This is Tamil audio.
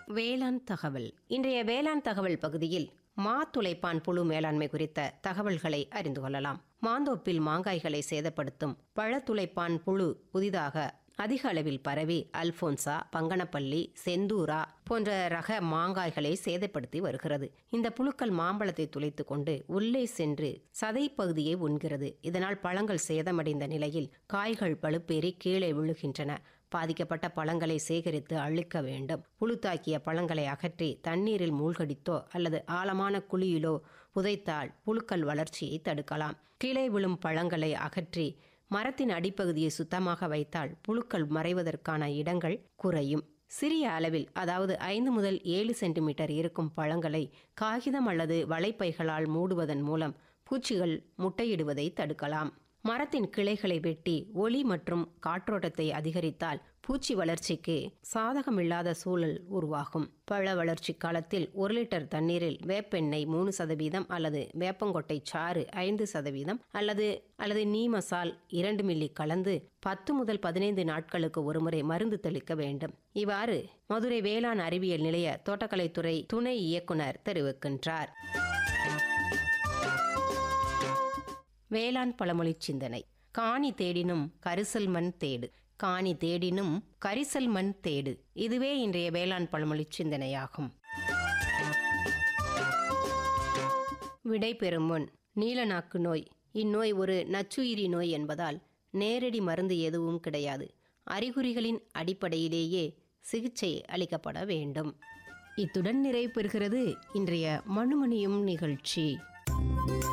வேளாண் தகவல் இன்றைய வேளாண் தகவல் பகுதியில் மா துளைப்பான் புழு மேலாண்மை குறித்த தகவல்களை அறிந்து கொள்ளலாம் மாந்தோப்பில் மாங்காய்களை சேதப்படுத்தும் பழத்துளைப்பான் புழு புதிதாக அதிக அளவில் பரவி அல்போன்சா பங்கனப்பள்ளி செந்தூரா போன்ற ரக மாங்காய்களை சேதப்படுத்தி வருகிறது இந்த புழுக்கள் மாம்பழத்தை துளைத்து கொண்டு உள்ளே சென்று சதை பகுதியை உண்கிறது இதனால் பழங்கள் சேதமடைந்த நிலையில் காய்கள் பழுப்பேறி கீழே விழுகின்றன பாதிக்கப்பட்ட பழங்களை சேகரித்து அழிக்க வேண்டும் புழு தாக்கிய பழங்களை அகற்றி தண்ணீரில் மூழ்கடித்தோ அல்லது ஆழமான குழியிலோ புதைத்தால் புழுக்கள் வளர்ச்சியை தடுக்கலாம் கீழே விழும் பழங்களை அகற்றி மரத்தின் அடிப்பகுதியை சுத்தமாக வைத்தால் புழுக்கள் மறைவதற்கான இடங்கள் குறையும் சிறிய அளவில் அதாவது ஐந்து முதல் ஏழு சென்டிமீட்டர் இருக்கும் பழங்களை காகிதம் அல்லது வலைப்பைகளால் மூடுவதன் மூலம் பூச்சிகள் முட்டையிடுவதை தடுக்கலாம் மரத்தின் கிளைகளை வெட்டி ஒளி மற்றும் காற்றோட்டத்தை அதிகரித்தால் பூச்சி வளர்ச்சிக்கு சாதகமில்லாத சூழல் உருவாகும் பழ வளர்ச்சி காலத்தில் ஒரு லிட்டர் தண்ணீரில் வேப்பெண்ணெய் மூணு சதவீதம் அல்லது வேப்பங்கொட்டை சாறு ஐந்து சதவீதம் அல்லது அல்லது நீ மசால் இரண்டு மில்லி கலந்து பத்து முதல் பதினைந்து நாட்களுக்கு ஒருமுறை மருந்து தெளிக்க வேண்டும் இவ்வாறு மதுரை வேளாண் அறிவியல் நிலைய தோட்டக்கலைத்துறை துணை இயக்குனர் தெரிவிக்கின்றார் வேளாண் பழமொழி சிந்தனை காணி தேடினும் கரிசல் மண் தேடு காணி தேடினும் கரிசல் மண் தேடு இதுவே இன்றைய வேளாண் பழமொழி சிந்தனையாகும் விடை பெறும் முன் நீலநாக்கு நோய் இந்நோய் ஒரு நச்சுயிரி நோய் என்பதால் நேரடி மருந்து எதுவும் கிடையாது அறிகுறிகளின் அடிப்படையிலேயே சிகிச்சை அளிக்கப்பட வேண்டும் இத்துடன் நிறைவு பெறுகிறது இன்றைய மனுமணியும் நிகழ்ச்சி